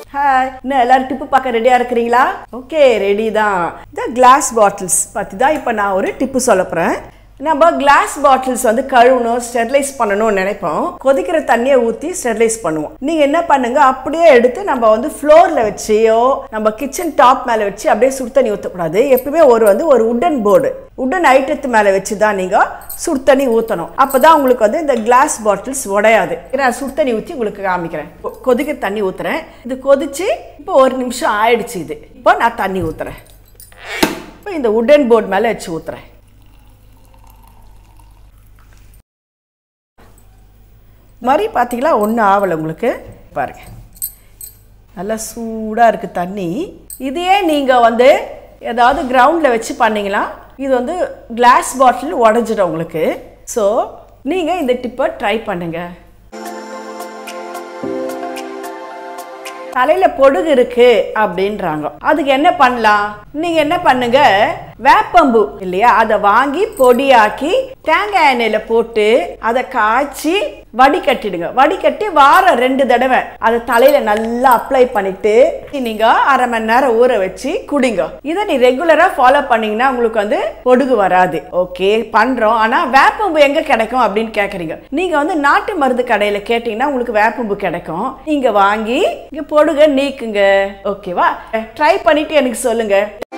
hi இன்னும் எல்லாரும் tip பார்க்க ரெடியா இருக்கிறீங்களா ஓகே ரெடி தான் இந்த கிளாஸ் பாட்டில்ஸ் பற்றி தான் இப்போ நான் ஒரு டிப்பு சொல்ல போகிறேன் நம்ம கிளாஸ் பாட்டில்ஸ் வந்து கழுவணும் ஸ்டெர்லைஸ் பண்ணணும்னு நினைப்போம் கொதிக்கிற தண்ணியை ஊற்றி ஸ்டெர்லைஸ் பண்ணுவோம் நீங்கள் என்ன பண்ணுங்க அப்படியே எடுத்து நம்ம வந்து ஃப்ளோரில் வச்சியோ நம்ம கிச்சன் டாப் மேலே வச்சு அப்படியே சுடு தண்ணி ஊற்றக்கூடாது எப்பவுமே ஒரு வந்து ஒரு உட்டன் போர்டு உட்டன் ஐட்டத்து மேலே வச்சு தான் நீங்கள் சுடு தண்ணி ஊற்றணும் அப்போ தான் உங்களுக்கு வந்து இந்த கிளாஸ் பாட்டில்ஸ் உடையாது நான் சுடு தண்ணி ஊற்றி உங்களுக்கு காமிக்கிறேன் கொ- கொதிக்கிற தண்ணி ஊற்றுறேன் இது கொதிச்சு இப்போ ஒரு நிமிஷம் ஆயிடுச்சு இது இப்போ நான் தண்ணி ஊற்றுறேன் இப்போ இந்த உட்டன் போர்டு மேலே வச்சு ஊற்றுறேன் மாதிரி பார்த்தீங்களா ஒன்றும் ஆகலை உங்களுக்கு பாருங்க நல்லா சூடாக இருக்குது தண்ணி இதையே நீங்கள் வந்து ஏதாவது கிரவுண்டில் வச்சு பண்ணீங்களா இது வந்து கிளாஸ் பாட்டில் உடஞ்சிடும் உங்களுக்கு ஸோ நீங்கள் இந்த டிப்பை ட்ரை பண்ணுங்கள் தலையில பொடுகு இருக்கு அப்படின்றாங்க அதுக்கு என்ன பண்ணலாம் நீங்க என்ன பண்ணுங்க வேப்பம்பு இல்லையா அதை வாங்கி பொடியாக்கி தேங்காய் எண்ணெயில போட்டு அதை காய்ச்சி வடிகட்டிடுங்க வடிகட்டி வாரம் ரெண்டு தடவை அதை தலையில நல்லா அப்ளை பண்ணிட்டு நீங்க அரை மணி நேரம் ஊற வச்சு குடிங்க இதை நீ ரெகுலரா ஃபாலோ பண்ணீங்கன்னா உங்களுக்கு வந்து பொடுகு வராது ஓகே பண்றோம் ஆனா வேப்பம்பு எங்க கிடைக்கும் அப்படின்னு கேக்குறீங்க நீங்க வந்து நாட்டு மருந்து கடையில கேட்டீங்கன்னா உங்களுக்கு வேப்பம்பு கிடைக்கும் நீங்க வாங்கி இங்க பொடுக நீக்குங்க ஓகேவா ட்ரை பண்ணிட்டு எனக்கு சொல்லுங்க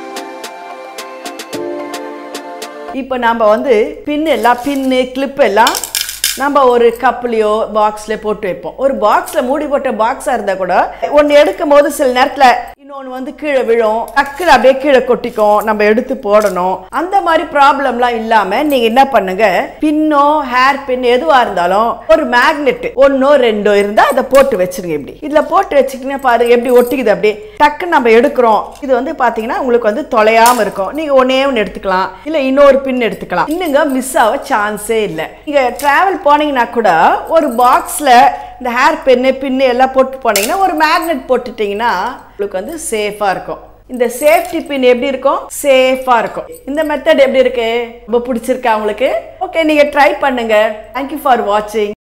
இப்போ நம்ம வந்து பின் எல்லாம் பின்னு கிளிப் எல்லாம் நம்ம ஒரு கப்லேயோ பாக்ஸ்ல போட்டு வைப்போம் ஒரு பாக்ஸ்ல மூடி போட்ட பாக்ஸா இருந்தா கூட ஒன்று எடுக்கும் போது சில நேரத்துல இன்னொன்று வந்து கீழே விழும் டக்குன்னு அப்படியே கீழே கொட்டிக்கும் நம்ம எடுத்து போடணும் அந்த மாதிரி ப்ராப்ளம்லாம் இல்லாம நீங்க என்ன பண்ணுங்க பின்னோ ஹேர் பின் எதுவா இருந்தாலும் ஒரு மேக்னெட் ஒன்னோ ரெண்டோ இருந்தா அதை போட்டு வச்சிருங்க இப்படி இதுல போட்டு வச்சுக்கிட்டீங்கன்னா பாருங்க எப்படி ஒட்டிக்குது அப்படியே டக்குன்னு நம்ம எடுக்கிறோம் இது வந்து பாத்தீங்கன்னா உங்களுக்கு வந்து தொலையாம இருக்கும் நீங்க ஒன்னே ஒன்று எடுத்துக்கலாம் இல்ல இன்னொரு பின் எடுத்துக்கலாம் இன்னுங்க மிஸ் ஆக சான்ஸே இல்லை நீங்க டிராவல் போனீங்கன்னா கூட ஒரு பாக்ஸ்ல இந்த ஹேர் பென்னு பின்னு எல்லாம் போட்டு போனீங்கன்னா ஒரு மேக்னெட் போட்டுட்டீங்கன்னா உங்களுக்கு வந்து சேஃபா இருக்கும் இந்த சேஃப்டி பின் எப்படி இருக்கும் சேஃபா இருக்கும் இந்த மெத்தட் எப்படி இருக்கு ரொம்ப பிடிச்சிருக்கா உங்களுக்கு ஓகே நீங்க ட்ரை பண்ணுங்க தேங்க்யூ ஃபார் வாட்சிங்